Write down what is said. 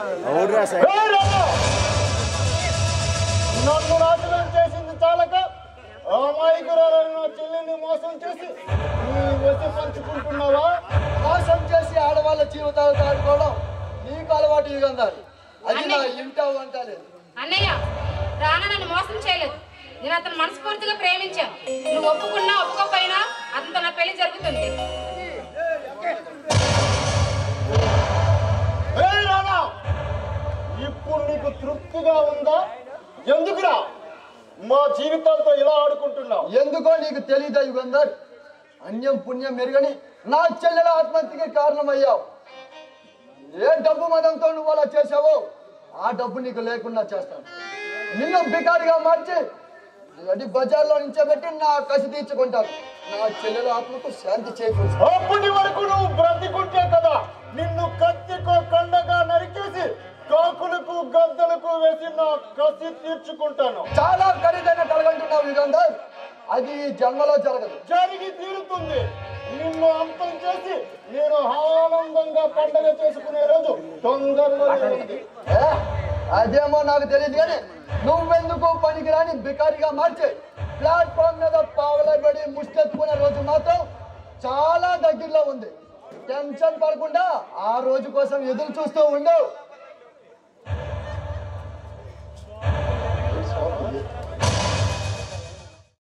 అవునురా సార్ ఏ రాము! నన్ను నాశనం చేసింది చాలక అమాయకురాలైన నా చెల్లిని మోసం చేసి నీ వచ్చి పంచుకుంటున్నావా మోసం చేసి ఆడవాళ్ళ జీవితాలు దాడుకోవడం నీకు అలవాటు యుగంధారి అది నా ఇంట వంటలేదు అన్నయ్య రానా నన్ను మోసం చేయలేదు నేను అతను మనస్ఫూర్తిగా ప్రేమించాను నువ్వు ఒప్పుకున్నా ఒప్పుకోకపోయినా అతనితో నా పెళ్లి జరుగుతుంది ఏ రానా ఇప్పుడు నీకు తృప్తిగా ఉందా ఎందుకురా మా జీవితాలతో ఇలా ఆడుకుంటున్నావు ఎందుకో నీకు తెలియదా యుగంధర్ అన్యం పుణ్యం మెరుగని నా చెల్లెల ఆత్మహత్యకి కారణమయ్యావు ఏ డబ్బు మదంతో నువ్వు అలా చేసావో ఆ డబ్బు నీకు లేకుండా చేస్తాను నిన్ను బికారిగా మార్చి అది బజార్లో నించోబెట్టి నా కసి తీర్చుకుంటాను నా చెల్లెల ఆత్మకు శాంతి చేకూర్చు అప్పటి వరకు నువ్వు బ్రతికుంటే కదా నిన్ను కత్తికో కండగా నరికేసి కాకులకు గద్దలకు వేసి నా కసి తీర్చుకుంటాను చాలా ఖరీదైన కలగంటున్నావు యుగంధర్ అది ఈ జన్మలో జరగదు జరిగి తీరుతుంది నిన్ను అంతం చేసి నేను ఆనందంగా పండగ చేసుకునే రోజు తొందరలోనే ఉంది ఏ, అదేమో నాకు తెలియదు కానీ నువ్వెందుకు పనికిరాని బికారిగా మార్చి ప్లాట్ఫామ్ మీద పావలబడి ముష్టెత్తుకునే రోజు మాత్రం చాలా దగ్గరలో ఉంది టెన్షన్ పడకుండా ఆ రోజు కోసం ఎదురు చూస్తూ ఉండు